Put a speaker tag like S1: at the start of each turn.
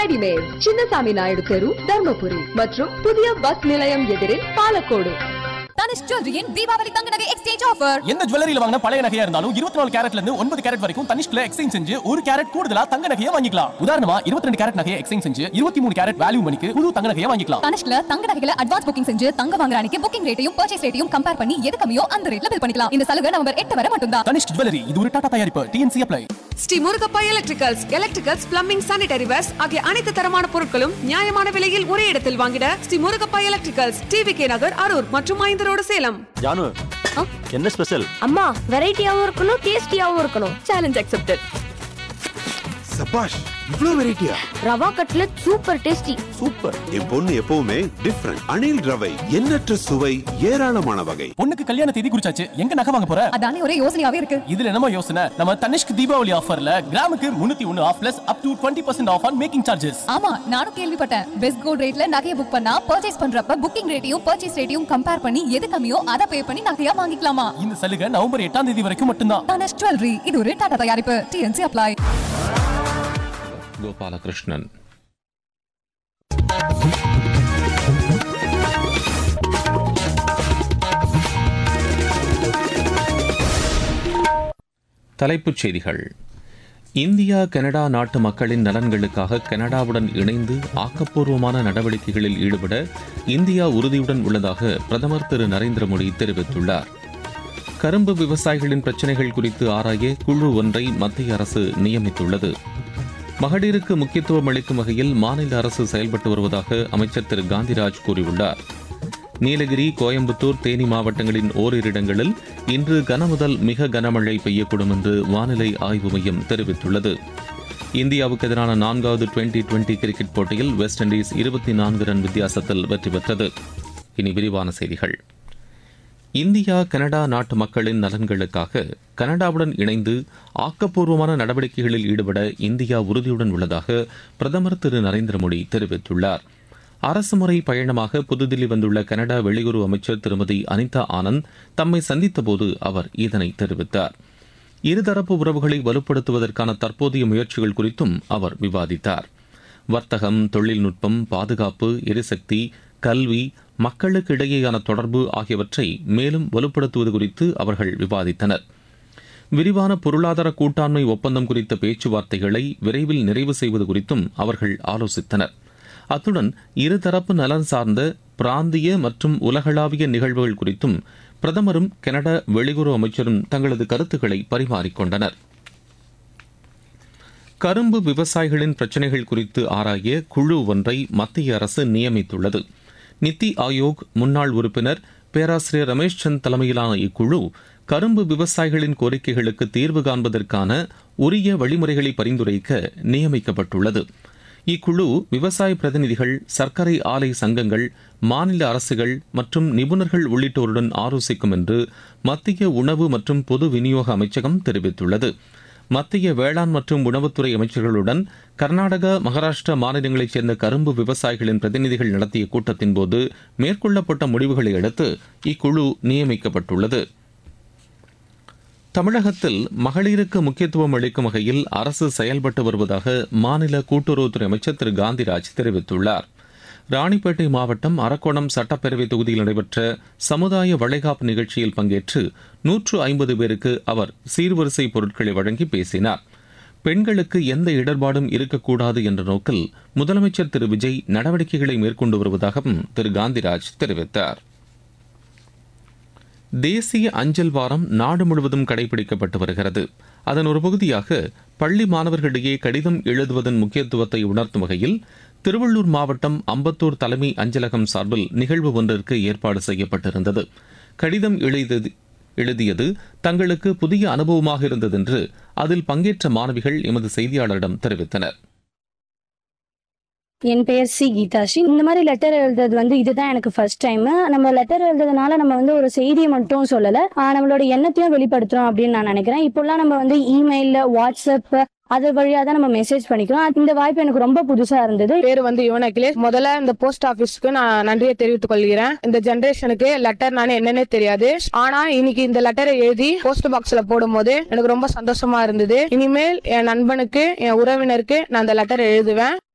S1: readymade Chinnasamy Naidu தெரு தர்மபுரி மற்றும் புதிய பஸ் நிலையம் எதிரில் பாலக்கோடு
S2: தனிஷ் ஜுவல்லரியின் தீபாவளி தங்க நகை எக்ஸ்சேஞ்ச் ஆஃபர்
S3: எந்த ஜுவல்லரியில வாங்கின பழைய நகையா இருந்தாலும் இருபத்தி நாலு கேரட்ல இருந்து ஒன்பது கேரட் வரைக்கும் தனிஷ்ல எக்ஸ்சேஞ்ச் செஞ்சு ஒரு கேரட் கூடுதலா தங்க நகையை வாங்கிக்கலாம் உதாரணமா இருபத்தி ரெண்டு கேரட் நகையை எக்ஸ்சேஞ்ச் செஞ்சு இருபத்தி மூணு கேரட் வேல்யூ மணிக்கு புது தங்க நகையை வாங்கிக்கலாம்
S2: தனிஷ்ல தங்க நகைகளை அட்வான்ஸ் புக்கிங் செஞ்சு தங்க வாங்குற அன்னைக்கு புக்கிங் ரேட்டையும் பர்ச்சேஸ் ரேட்டையும் கம்பேர் பண்ணி எது கம்மியோ அந்த ரேட்ல பில் பண்ணிக்கலாம் இந்த சலுகை நவம்பர் எட்டு வரை மட்டும்தான்
S3: தனிஷ் ஜுவல்லரி இது ஒரு டாடா தயாரிப்பு TNC apply
S4: Sri Murugappa electricals electricals plumbing sanitary wares ஆகிய அனைத்து தரமான பொருட்களும் நியாயமான விலையில் ஒரே இடத்தில் வாங்கிட ஸ்ரீ முருகப்பா எலக்ட்ரிகல்ஸ் டிவி கே நகர் அரூர் மற்றும் ஐந்து ரோடு சேலம்
S5: ஜானு என்ன ஸ்பெஷல்
S6: அம்மா வெரைட்டியாவும் இருக்கணும் டேஸ்டியாவும் இருக்கணும்
S4: சேலஞ்ச் அக்செப்டட்
S7: சபாஷ் இவ்ளோ வெரைட்டியா
S6: rava cutlet super tasty
S5: super
S7: என் பொண்ணு எப்பவுமே டிஃப்ரெண்ட் அணில் ரவை எண்ணற்ற சுவை ஏராளமான வகை
S3: பொண்ணுக்கு கல்யாண தேதி குறிச்சாச்சு எங்க நகை வாங்க போற
S2: அதானே ஒரே யோசனையாவே இருக்கு
S3: இதுல என்னமோ யோசனை நம்ம தனிஷ்க் தீபாவளி ஆஃபர்ல கிராமுக்கு முன்னூத்தி ஒன்னு off plus up to twenty percent off on making charges
S2: ஆமா நானும் கேள்விப்பட்டேன் பெஸ்ட் கோல்ட் ரேட்ல நகையை புக் பண்ணா பர்ச்சேஸ் பண்றப்ப புக்கிங் ரேட்டையும் பர்ச்சேஸ் ரேட்டையும் கம்பேர் பண்ணி எது கம்மியோ அதை பே பண்ணி நகையா வாங்கிக்கலாமா
S3: இந்த சலுகை நவம்பர் எட்டாம் தேதி வரைக்கும் மட்டும்தான்
S2: தனிஷ் ஜுவல்லரி இது ஒரு டாடா தயாரிப்பு டிஎன்சி அப்ளை
S8: கோபாலகிருஷ்ணன் தலைப்புச் செய்திகள் இந்தியா கனடா நாட்டு மக்களின் நலன்களுக்காக கனடாவுடன் இணைந்து ஆக்கப்பூர்வமான நடவடிக்கைகளில் ஈடுபட இந்தியா உறுதியுடன் உள்ளதாக பிரதமர் திரு நரேந்திர மோடி தெரிவித்துள்ளார் கரும்பு விவசாயிகளின் பிரச்சினைகள் குறித்து ஆராய குழு ஒன்றை மத்திய அரசு நியமித்துள்ளது மகளிருக்கு முக்கியத்துவம் அளிக்கும் வகையில் மாநில அரசு செயல்பட்டு வருவதாக அமைச்சர் திரு காந்திராஜ் கூறியுள்ளார் நீலகிரி கோயம்புத்தூர் தேனி மாவட்டங்களின் ஓரிரு இடங்களில் இன்று கனமுதல் மிக கனமழை பெய்யக்கூடும் என்று வானிலை ஆய்வு மையம் தெரிவித்துள்ளது இந்தியாவுக்கு எதிரான நான்காவது டுவெண்டி டுவெண்டி கிரிக்கெட் போட்டியில் வெஸ்ட் இண்டீஸ் இருபத்தி நான்கு ரன் வித்தியாசத்தில் வெற்றி பெற்றது இனி விரிவான செய்திகள் இந்தியா கனடா நாட்டு மக்களின் நலன்களுக்காக கனடாவுடன் இணைந்து ஆக்கப்பூர்வமான நடவடிக்கைகளில் ஈடுபட இந்தியா உறுதியுடன் உள்ளதாக பிரதமர் திரு நரேந்திர மோடி தெரிவித்துள்ளார் அரசுமுறை பயணமாக புதுதில்லி வந்துள்ள கனடா வெளியுறவு அமைச்சர் திருமதி அனிதா ஆனந்த் தம்மை சந்தித்தபோது அவர் இதனை தெரிவித்தார் இருதரப்பு உறவுகளை வலுப்படுத்துவதற்கான தற்போதைய முயற்சிகள் குறித்தும் அவர் விவாதித்தார் வர்த்தகம் தொழில்நுட்பம் பாதுகாப்பு எரிசக்தி கல்வி மக்களுக்கு இடையேயான தொடர்பு ஆகியவற்றை மேலும் வலுப்படுத்துவது குறித்து அவர்கள் விவாதித்தனர் விரிவான பொருளாதார கூட்டாண்மை ஒப்பந்தம் குறித்த பேச்சுவார்த்தைகளை விரைவில் நிறைவு செய்வது குறித்தும் அவர்கள் ஆலோசித்தனர் அத்துடன் இருதரப்பு நலன் சார்ந்த பிராந்திய மற்றும் உலகளாவிய நிகழ்வுகள் குறித்தும் பிரதமரும் கனடா வெளியுறவு அமைச்சரும் தங்களது கருத்துக்களை பரிமாறிக்கொண்டனர் கரும்பு விவசாயிகளின் பிரச்சினைகள் குறித்து ஆராய குழு ஒன்றை மத்திய அரசு நியமித்துள்ளது நித்தி ஆயோக் முன்னாள் உறுப்பினர் பேராசிரியர் ரமேஷ் சந்த் தலைமையிலான இக்குழு கரும்பு விவசாயிகளின் கோரிக்கைகளுக்கு தீர்வு காண்பதற்கான உரிய வழிமுறைகளை பரிந்துரைக்க நியமிக்கப்பட்டுள்ளது இக்குழு விவசாய பிரதிநிதிகள் சர்க்கரை ஆலை சங்கங்கள் மாநில அரசுகள் மற்றும் நிபுணர்கள் உள்ளிட்டோருடன் ஆலோசிக்கும் என்று மத்திய உணவு மற்றும் பொது விநியோக அமைச்சகம் தெரிவித்துள்ளது மத்திய வேளாண் மற்றும் உணவுத்துறை அமைச்சர்களுடன் கர்நாடகா மகாராஷ்டிரா மாநிலங்களைச் சேர்ந்த கரும்பு விவசாயிகளின் பிரதிநிதிகள் நடத்திய கூட்டத்தின் போது மேற்கொள்ளப்பட்ட முடிவுகளை அடுத்து இக்குழு நியமிக்கப்பட்டுள்ளது தமிழகத்தில் மகளிருக்கு முக்கியத்துவம் அளிக்கும் வகையில் அரசு செயல்பட்டு வருவதாக மாநில கூட்டுறவுத்துறை அமைச்சர் திரு காந்திராஜ் தெரிவித்துள்ளார் ராணிப்பேட்டை மாவட்டம் அரக்கோணம் சட்டப்பேரவை தொகுதியில் நடைபெற்ற சமுதாய வளைகாப்பு நிகழ்ச்சியில் பங்கேற்று நூற்று ஐம்பது பேருக்கு அவர் சீர்வரிசை பொருட்களை வழங்கி பேசினார் பெண்களுக்கு எந்த இடர்பாடும் இருக்கக்கூடாது என்ற நோக்கில் முதலமைச்சர் திரு விஜய் நடவடிக்கைகளை மேற்கொண்டு வருவதாகவும் திரு காந்திராஜ் தெரிவித்தார் தேசிய அஞ்சல் வாரம் நாடு முழுவதும் கடைபிடிக்கப்பட்டு வருகிறது அதன் ஒரு பகுதியாக பள்ளி மாணவர்களிடையே கடிதம் எழுதுவதன் முக்கியத்துவத்தை உணர்த்தும் வகையில் திருவள்ளூர் மாவட்டம் அம்பத்தூர் தலைமை அஞ்சலகம் சார்பில் நிகழ்வு ஒன்றிற்கு ஏற்பாடு செய்யப்பட்டிருந்தது கடிதம் எழுதியது எழுதியது தங்களுக்கு புதிய அனுபவமாக இருந்தது என்று அதில் பங்கேற்ற மாணவிகள் எமது செய்தியாளரிடம் தெரிவித்தனர்
S6: என் பெயர் சி கீதாஷி இந்த மாதிரி லெட்டர் எழுதுறது வந்து இதுதான் எனக்கு ஃபர்ஸ்ட் டைம் நம்ம லெட்டர் எழுதுறதுனால நம்ம வந்து ஒரு செய்தியை மட்டும் சொல்லல ஆஹ் நம்மளோட எண்ணத்தையும் வெளிப்படுத்துறோம் அப்படின்னு நான் நினைக்கிறேன் இப்போல்லாம் நம்ம வந்து இமெயில்ல வாட்ஸ்அப் அது வழியா தான் நம்ம மெசேஜ் பண்ணிக்கிறோம் இந்த வாய்ப்பு எனக்கு ரொம்ப புதுசா இருந்தது
S9: பேர் வந்து யுவன் அகிலேஷ் முதல்ல இந்த போஸ்ட் ஆபீஸ்க்கு நான் நன்றியை தெரிவித்துக் கொள்கிறேன் இந்த ஜெனரேஷனுக்கு லெட்டர் நானே என்னன்னே தெரியாது ஆனா இன்னைக்கு இந்த லெட்டரை எழுதி போஸ்ட் பாக்ஸ்ல போடும்போது எனக்கு ரொம்ப சந்தோஷமா இருந்தது இனிமேல் என் நண்பனுக்கு என் உறவினருக்கு நான் அந்த லெட்டர் எழுதுவேன்